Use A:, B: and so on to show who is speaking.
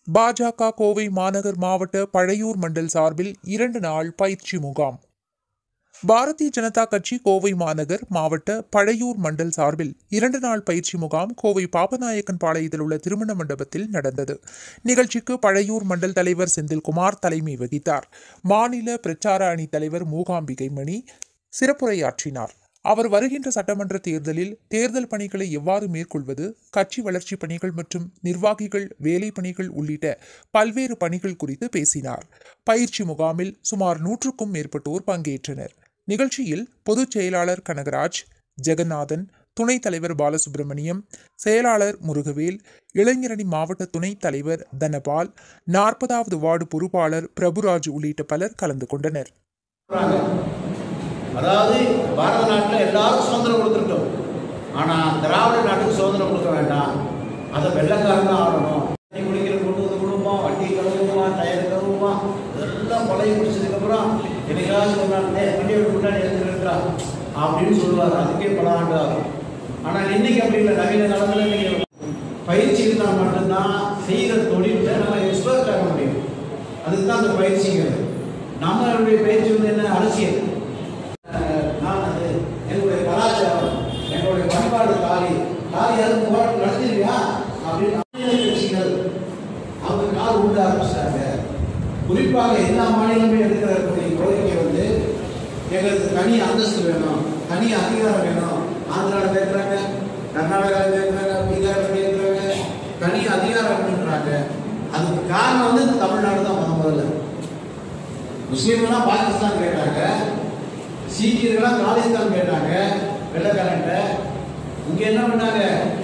A: பாஜக கோவை மாநகர் மாவட்ட பழையூர் மண்டல் சார்பில் இரண்டு நாள் பயிற்சி முகாம் பாரதிய ஜனதா கட்சி கோவை மாநகர் மாவட்ட பழையூர் மண்டல் சார்பில் இரண்டு நாள் பயிற்சி முகாம் கோவை பாபநாயக்கன் பாளையத்தில் உள்ள திருமண மண்டபத்தில் நடந்தது நிகழ்ச்சிக்கு பழையூர் மண்டல் தலைவர் செந்தில்குமார் தலைமை வகித்தார் மாநில பிரச்சார அணி தலைவர் மூகாம்பிகை மணி சிறப்புரையாற்றினார் அவர் வருகின்ற சட்டமன்ற தேர்தலில் தேர்தல் பணிகளை எவ்வாறு மேற்கொள்வது கட்சி வளர்ச்சி பணிகள் மற்றும் நிர்வாகிகள் வேலை பணிகள் உள்ளிட்ட பல்வேறு பணிகள் குறித்து பேசினார் பயிற்சி முகாமில் சுமார் நூற்றுக்கும் மேற்பட்டோர் பங்கேற்றனர் நிகழ்ச்சியில் பொதுச் செயலாளர் கனகராஜ் ஜெகநாதன் துணைத் தலைவர் பாலசுப்பிரமணியம் செயலாளர் முருகவேல் இளைஞரணி மாவட்ட துணைத் தலைவர் தனபால் நாற்பதாவது வார்டு பொறுப்பாளர் பிரபுராஜ் உள்ளிட்ட பலர் கலந்து கொண்டனர்
B: அதாவது பாரத நாட்டில் எல்லாரும் சுதந்திரம் கொடுத்துருக்கோம் ஆனால் திராவிட நாட்டுக்கு சுதந்திரம் கொடுக்க வேண்டாம் அதை வெள்ளக்காரன் தான் ஆடணும் தண்ணி குடிக்கிற கொண்டு வந்து கொடுப்போம் வண்டி கழுவுமா டயர் கழுவுமா இதெல்லாம் பழைய முடிச்சதுக்கப்புறம் என்னைக்காவது ஒரு நாள் "டேய், வண்டியோட முன்னாடி எழுந்துருக்கா அப்படின்னு சொல்லுவார் அதுக்கே பல ஆண்டு ஆகும் ஆனால் இன்னைக்கு அப்படி இல்லை நவீன காலத்தில் இன்னைக்கு பயிற்சி இருந்தால் மட்டும்தான் செய்கிற தொழிலில் நம்ம எக்ஸ்பர்ட் ஆக முடியும் அதுக்கு தான் அந்த பயிற்சிங்கிறது நம்மளுடைய பயிற்சி வந்து என்ன அரசியல் அஹ் நான் அது என்னுடைய கலாச்சாரம் என்னுடைய பண்பாடு தாலி தாலி அதுக்கு போராட்டம் நடத்திருக்கியா அப்படின்னு மாநில கட்சிகள் அவங்க கால் உண்டு ஆரம்பிச்சிட்டாங்க குறிப்பாக எல்லா மாநிலமே எடுக்கிறக்கூடிய கோரிக்கை வந்து எங்களுக்கு தனி அந்தஸ்து வேணும் தனி அதிகாரம் வேணும் ஆந்திராவில் கேட்குறாங்க கர்நாடகாவில் கேட்குறாங்க பீகாரில் கேட்குறாங்க தனி அதிகாரம் வேணுன்றாங்க அதுக்கு காரணம் வந்து தமிழ்நாடு தான் முத முதல்ல முஸ்லீம்லாம் பாகிஸ்தான் கேட்டாங்க சீக்கியர்கள்லாம் காலிஸ்தான் கேட்டாங்க வெள்ளக்காரன்ட்ட இங்க என்ன பண்ணாங்க